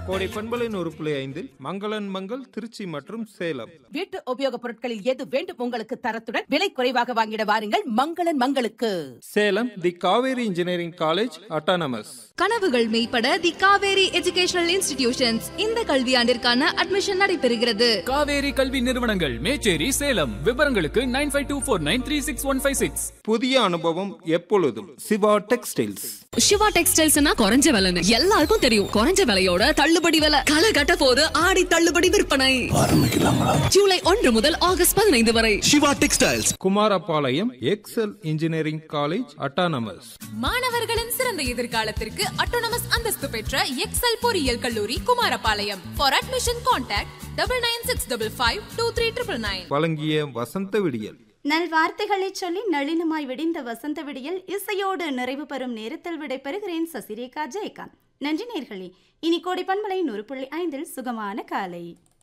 கோடை பண்பலின் ஒரு புள்ளி ஐந்தில் மங்களன் மங்கள் திருச்சி மற்றும் சேலம் வீட்டு உபயோகப் பொருட்களில் எது வேண்டும் உங்களுக்கு தரத்துடன் விலை குறைவாக வாங்கிட வாருங்கள் மங்களன் மங்களுக்கு Salem the Kaveri engineering college autonomous கனவுகள் மெய்ப்பட தி காவேரி எஜுகேஷனல் இன்ஸ்டிடியூஷன்ஸ் இந்த கல்வியாண்டிற்கான அட்மிஷன் நடைபெறுகிறது காவேரி கல்வி நிறுவனங்கள் மேச்சேரி சேலம் விவரங்களுக்கு nine five two four nine three six one five six புதிய அனுபவம் எப்பொழுதும் சிவா டெக்ஸ்டைல்ஸ் சிவா டெக்ஸ்டைல்ஸ்னா குறைஞ்ச விலைன்னு எல்லாருக்கும் தெரியும் குறைஞ்ச விலையோட தள்ளுபடி விலை களை கட்ட போது ஆடி தள்ளுபடி விற்பனை ஜூலை ஒன்று முதல் ஆகஸ்ட் பதினைந்து வரை Siva textiles Kumarapalayam Excel engineering college autonomous மாணவர்களின் சிறந்த எதிர்காலத்திற்கு அட்டோனமஸ் அந்தஸ்து பெற்ற எக்ஸல் பொறியியல் கல்லூரி Kumarapalayam for admission contact double nine six double five two three triple nine வழங்கிய வசந்த விடியல் நல்வார்த்தைகளை சொல்லி நளினமாய் விடிந்த வசந்த விடியல் இசையோடு நிறைவு பெறும் நேரத்தில் விடைபெறுகிறேன் சசிரேகா ஜெயகாந்த் நன்றி நேர்களே இனி கோடி பண்பலை நூறு புள்ளி ஐந்தில் சுகமான காலை